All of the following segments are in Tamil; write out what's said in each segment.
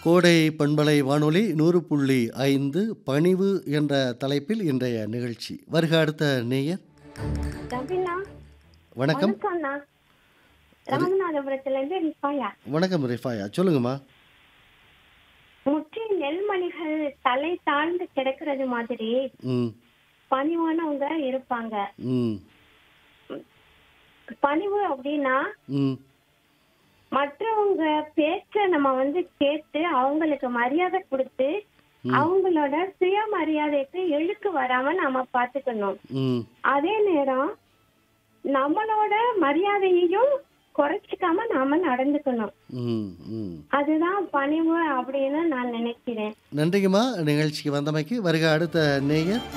கோடை பண்பலை வானொலி நூறு புள்ளி ஐந்து பணிவு என்ற தலைப்பில் இன்றைய நிகழ்ச்சி வருக அடுத்த நேயர் ரவிண்ணா வணக்கம் வணக்கம்ண்ணா ராமநாதபுரத்துல இருந்து ரிஃபாயா வணக்கம் ரிஃபாயா சொல்லுங்கம்மா முற்றி நெல்மணிகள் தலை தாழ்ந்து கிடக்கிறது மாதிரி ம் பணிவானவங்க இருப்பாங்க ம் பணிவு அப்படின்னா ம் மற்றவங்க பேச்ச நம்ம வந்து கேட்டு அவங்களுக்கு மரியாதை கொடுத்து அவங்களோட சுயமரியாதைக்கு இழுக்கு வராம நாம பாத்துக்கணும் ம் அதே நேரம் நம்மளோட மரியாதையையும் குறைச்சிக்காம நாம நடந்துக்கணும் ம் ம் அதுதான் பணிவு அப்படின்னு நான் நினைக்கிறேன் நன்றிங்கம்மா நிகழ்ச்சிக்கு வந்தமைக்கு வருக அடுத்த நேயர்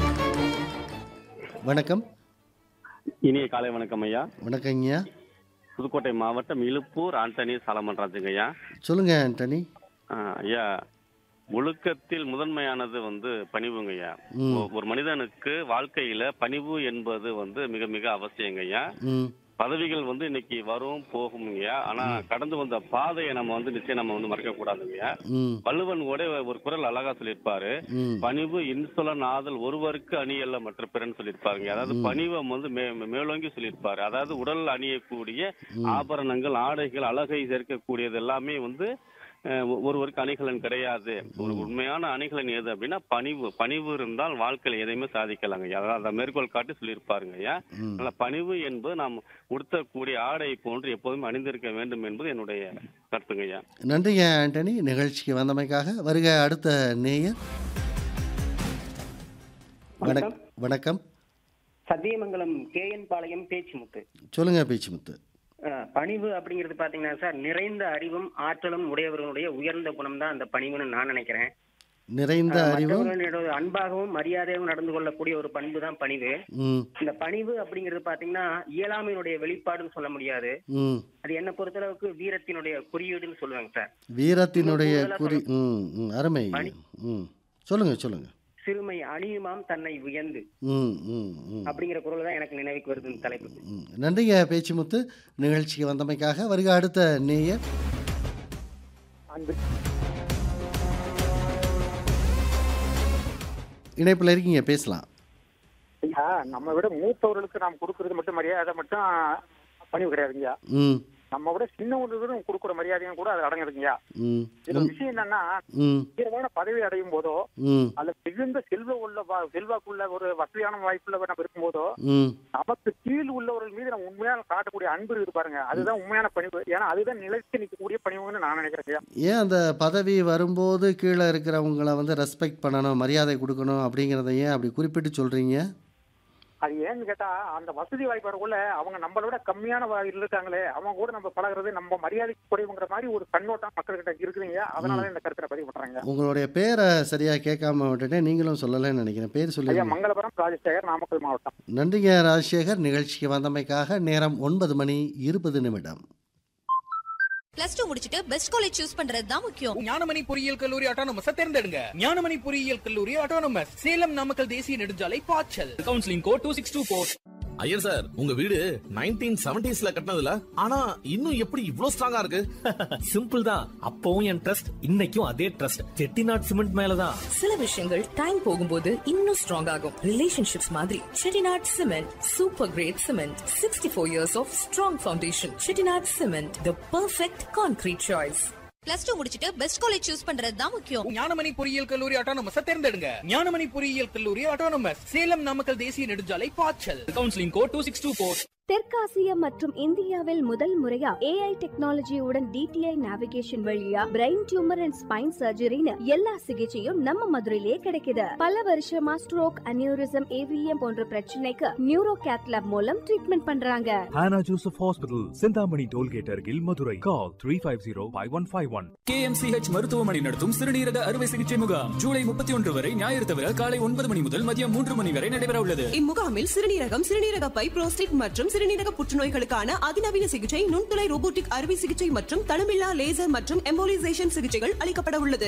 வணக்கம் இனிய காலை வணக்கம் ஐயா வணக்கங்கய்யா புதுக்கோட்டை மாவட்டம் இலுப்பூர் ஆண்டனி சாலமன்ராஜுங்க ஐயா சொல்லுங்க ஆண்டனி ஆ, ஐயா ஒழுக்கத்தில் முதன்மையானது வந்து பணிவுங்க ஐயா ம். ஒ- ஒரு மனிதனுக்கு வாழ்க்கையில பணிவு என்பது வந்து மிக மிக அவசியங்க ஐயா ம் பதவிகள் வந்து இன்னைக்கு வரும் போகுங்கய்யா ஆனா கடந்து வந்த பாதையை நம்ம வந்து நிச்சயம் நம்ம வந்து மறக்க கூடாதுங்கய்யா ம் வள்ளுவன் கூட ஒரு குரல் அழகா சொல்லியிருப்பாரு ம் பணிவு இன்சுலன் ஆதல் ஒருவருக்கு அணியல்ல மற்ற பிறன் சொல்லியிருப்பாருங்க அதாவது பணிவை வந்து மே- மேலோங்கி சொல்லியிருப்பாரு அதாவது உடல் அணியக்கூடிய ஆபரணங்கள் ஆடைகள் அழகை சேர்க்கக்கூடியது எல்லாமே வந்து அஹ், ஒ- ஒருவருக்கு அணிகலன் கிடையாது ஒரு உண்மையான அணிகலன் எது அப்படின்னா பணிவு பணிவு இருந்தால் வாழ்க்கையில எதையுமே சாதிக்கலாங்க ஐயா. அதாவது அதை மேற்கோள் காட்டி சொல்லியிருப்பாருங்க ஐயா ம். அதனால பணிவு என்பது நாம் உடுத்தக்கூடிய ஆடை போன்று எப்போதும் அணிந்திருக்க வேண்டும் என்பது என்னுடைய கருத்துங்க ஐயா நன்றிங்க ஆண்டனி நிகழ்ச்சிக்கு வந்தமைக்காக வருக அடுத்த நேயர் வணக்கம் வணக்கம் சத்தியமங்கலம் கேஎன் பாளையம் பேச்சுமுத்து சொல்லுங்க பேச்சுமுத்து அஹ், பணிவு அப்படிங்கிறது பாத்தீங்கன்னா சார் நிறைந்த அறிவும் ஆற்றலும் உடையவர்களுடைய உயர்ந்த குணம் தான் அந்த பணிவுன்னு நான் நினைக்கிறேன் நிறைந்த அஹ், அறிவும் மற்றவர்களோட அன்பாகவும் மரியாதையாகவும் நடந்து கொள்ளக்கூடிய ஒரு பண்பு தான் பணிவு ம் இந்த பணிவு அப்படிங்கிறது பாத்தீங்கன்னா இயலாமையினுடைய வெளிப்பாடுன்னு சொல்ல முடியாது ம் அது என்ன பொறுத்தளவுக்கு வீரத்தினுடைய குறியீடுன்னு சொல்லுவாங்க சார் வீரத்தினுடைய முதல்ல குறி ம் ம் அருமை ம் சொல்லுங்க சொல்லுங்க சிறுமை அணியுமாம் தன்னை உயர்ந்து ம் ம் ம் அப்படிங்கிற குரல் தான் எனக்கு நினைவுக்கு வருது இந்த தலைப்பு ம். நன்றிங்க பேச்சுமுத்து நிகழ்ச்சிக்கு வந்தமைக்காக வருக அடுத்த நேயர் இணைப்பில் இருக்கீங்க பேசலாம் ஐயா நம்ம விட மூத்தவர்களுக்கு நாம் கொடுக்கறது மட்டும் மரியாதை மட்டும் பணிவு கிடையாதுங்கய்யா ம் நம்ம விட சின்னவர்களுக்கு கொடுக்குற மரியாதையும் கூட அது அடங்குதுங்கய்யா ம் இதுல விஷயம் என்னன்னா ம் உயர்வான பதவி அடையும் போதோ ம் அல்ல மிகுந்த செல்வ உள்ள வா- செல்வாக்குள்ள ஒரு வசதியான வாய்ப்புள்ள நம்ம இருக்கும்போதோ ம் நமக்கு கீழ் உள்ளவர்கள் மீது நம்ம உண்மையான காட்டக்கூடிய அன்பு இருக்கு பாருங்க அதுதான் உண்மையான பணிவு ஏன்னா அதுதான் நிலைத்து நிற்கக்கூடிய பணிவுன்னு நான் நினைக்கிறேன் ஐயா ஏன் அந்த பதவி வரும்போது கீழே இருக்கிறவங்கள வந்து ரெஸ்பெக்ட் பண்ணணும் மரியாதை கொடுக்கணும் அப்படிங்கிறத ஏன் அப்படி குறிப்பிட்டு சொல்கிறீங்க அது ஏன்னு கேட்டா அந்த வசதி வாய்ப்பு வரக்குள்ள அவங்க நம்மளை விட கம்மியான வா- இருக்காங்களே அவங்க கூட நம்ம பழகுறது நம்ம மரியாதைக்கு குறைவுங்கிற மாதிரி ஒரு கண்ணோட்டம் மக்கள்கிட்ட இருக்குதுங்க அதனாலதான் இந்த கருத்தை பதிவு பண்றாங்க உங்களுடைய பேரை சரியாக கேட்காம விட்டுட்டேன் நீங்களும் சொல்லலைன்னு நினைக்கிறேன் பேர் ஐயா சொல்லுங்க மங்களபுரம் ராஜசேகர் நாமக்கல் மாவட்டம் நன்றிங்க ராஜசேகர் நிகழ்ச்சிக்கு வந்தமைக்காக நேரம் ஒன்பது மணி இருபது நிமிடம் பிளஸ் டூ முடிச்சிட்டு பெஸ்ட் காலேஜ் சூஸ் பண்றது தான் முக்கியம் ஞானமணி பொறியியல் கல்லூரி ஆட்டோனமஸ் தேர்ந்தெடுங்க ஞானமணி பொறியியல் கல்லூரி ஆட்டோனமஸ் சேலம் நாமக்கல் தேசிய நெடுஞ்சாலை பாய்ச்சல் counselling code two six two four Iyer sir உங்க வீடு நைன்டீன் செவன்டிஸ்ல கட்டினதுல ஆனா இன்னும் எப்படி இவ்ளோ ஸ்ட்ராங்கா இருக்கு சிம்பிள் தான் அப்பவும் என் ட்ரஸ்ட் இன்னைக்கும் அதே ட்ரஸ்ட் செட்டிநாட் சிமெண்ட் மேலதான் சில விஷயங்கள் டைம் போகும்போது இன்னும் ஸ்ட்ராங் ஆகும் ரிலேஷன்ஷிப்ஸ் மாதிரி Chettinad cement super great cement sixty four years of strong foundation Chettinad cement the perfect concrete choice plus two முடிச்சிட்டு பெஸ்ட் காலேஜ் சூஸ் பண்றது தான் முக்கியம் ஞானமணி பொறியியல் கல்லூரி ஆட்டோனமஸ் தேர்ந்தெடுங்க ஞானமணி பொறியியல் கல்லூரி ஆட்டோனமஸ் சேலம் நாமக்கல் தேசிய நெடுஞ்சாலை பாய்ச்சல் counselling code two six two four தெற்காசியா மற்றும் இந்தியாவில் முதல் முறையா ஏஐ டெக்னாலஜியுடன் டிடிஐ நேவிகேஷன் வழியா பிரெயின் டியூமர் அண்ட் ஸ்பைன் சர்ஜரின்னு எல்லா சிகிச்சையும் நம்ம மதுரையிலே கிடைக்குது பல வருஷமா ஸ்ட்ரோக் அனியூரிசம் ஏவிஎம் போன்ற பிரச்சனைக்கு நியூரோ கேத்லாப் மூலம் ட்ரீட்மெண்ட் பண்றாங்க Hannah Joseph Hospital, Sindhamani Tollgate Argil, Madurai. Call 350-5151. KMCH மருத்துவமனை நடத்தும் சிறுநீரக அறுவை சிகிச்சை முகாம் ஜூலை முப்பத்தி ஒன்று வரை ஞாயிறு தவிர காலை ஒன்பது மணி முதல் மதியம் மூன்று மணி வரை நடைபெற உள்ளது இம்முகாமில் சிறுநீரகம் சிறுநீரக பை புரோஸ்டேட் மற்றும் சிறுநீரக புற்றுநோய்களுக்கான அதிநவீன சிகிச்சை நுண்துளை ரோபோட்டிக் அறுவை சிகிச்சை மற்றும் தளமில்லா லேசர் மற்றும் எம்போலிசேஷன் சிகிச்சைகள் அளிக்கப்பட உள்ளது